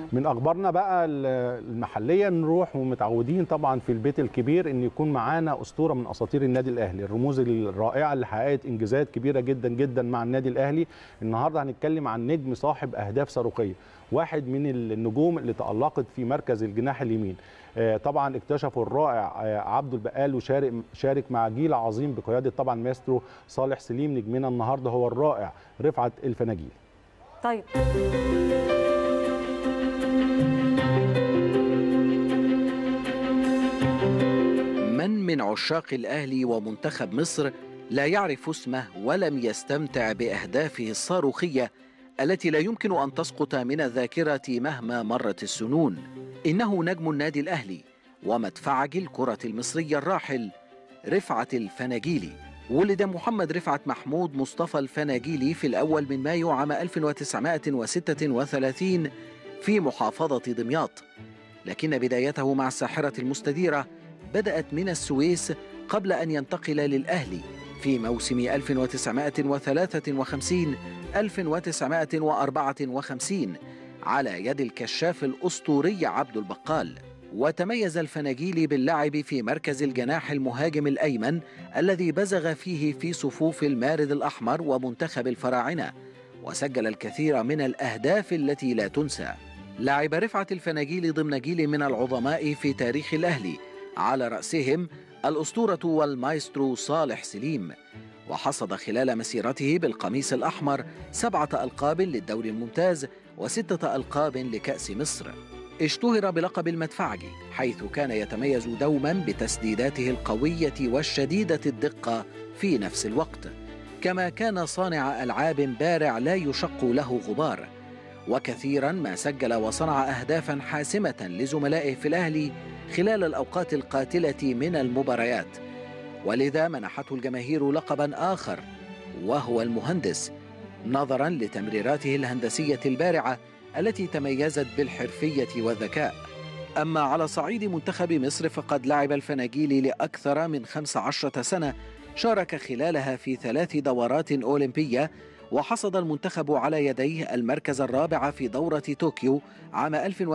من اخبارنا بقى المحليه نروح ومتعودين طبعا في البيت الكبير ان يكون معانا اسطوره من اساطير النادي الاهلي الرموز الرائعه اللي حققت انجازات كبيره جدا جدا مع النادي الاهلي النهارده هنتكلم عن نجم صاحب اهداف صاروخيه واحد من النجوم اللي تالقت في مركز الجناح اليمين طبعا اكتشفوا الرائع عبد البقال وشارك شارك مع جيل عظيم بقياده طبعا ماسترو صالح سليم نجمنا النهارده هو الرائع رفعت الفناجيل طيب من من عشاق الأهلي ومنتخب مصر لا يعرف اسمه ولم يستمتع بأهدافه الصاروخية التي لا يمكن أن تسقط من الذاكرة مهما مرت السنون إنه نجم النادي الأهلي ومدفعج الكرة المصرية الراحل رفعت الفناجيلي ولد محمد رفعت محمود مصطفى الفناجيلي في الأول من مايو عام 1936 في محافظة دمياط لكن بدايته مع الساحرة المستديرة بدأت من السويس قبل أن ينتقل للأهلي في موسم 1953 1954 على يد الكشاف الأسطوري عبد البقال وتميز الفناجيلي باللعب في مركز الجناح المهاجم الأيمن الذي بزغ فيه في صفوف المارد الأحمر ومنتخب الفراعنة وسجل الكثير من الأهداف التي لا تنسى لعب رفعت الفناجيل ضمن جيل من العظماء في تاريخ الأهلي على رأسهم الأسطورة والمايسترو صالح سليم وحصد خلال مسيرته بالقميص الأحمر سبعة ألقاب للدوري الممتاز وستة ألقاب لكأس مصر اشتهر بلقب المدفعجي حيث كان يتميز دوما بتسديداته القوية والشديدة الدقة في نفس الوقت كما كان صانع ألعاب بارع لا يشق له غبار وكثيرا ما سجل وصنع أهدافا حاسمة لزملائه في الأهلي خلال الأوقات القاتلة من المباريات ولذا منحته الجماهير لقبا آخر وهو المهندس نظرا لتمريراته الهندسية البارعة التي تميزت بالحرفية والذكاء أما على صعيد منتخب مصر فقد لعب الفناجيل لأكثر من 15 سنة شارك خلالها في ثلاث دورات أولمبية وحصد المنتخب على يديه المركز الرابع في دورة طوكيو عام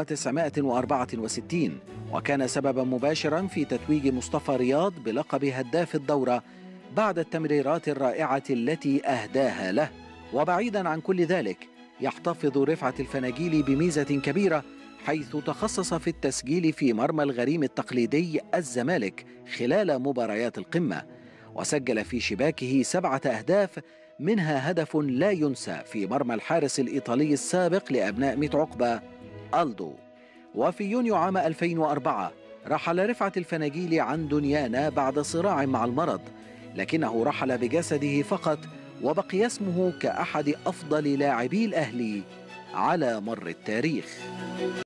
1964 وكان سببا مباشرا في تتويج مصطفى رياض بلقب هداف الدورة بعد التمريرات الرائعة التي أهداها له وبعيدا عن كل ذلك يحتفظ رفعة الفناجيل بميزة كبيرة حيث تخصص في التسجيل في مرمى الغريم التقليدي الزمالك خلال مباريات القمة وسجل في شباكه سبعة أهداف منها هدف لا ينسى في مرمى الحارس الإيطالي السابق لأبناء ميت عقبة ألدو وفي يونيو عام 2004 رحل رفعة الفناجيل عن دنيانا بعد صراع مع المرض لكنه رحل بجسده فقط وبقي اسمه كأحد أفضل لاعبي الأهلي على مر التاريخ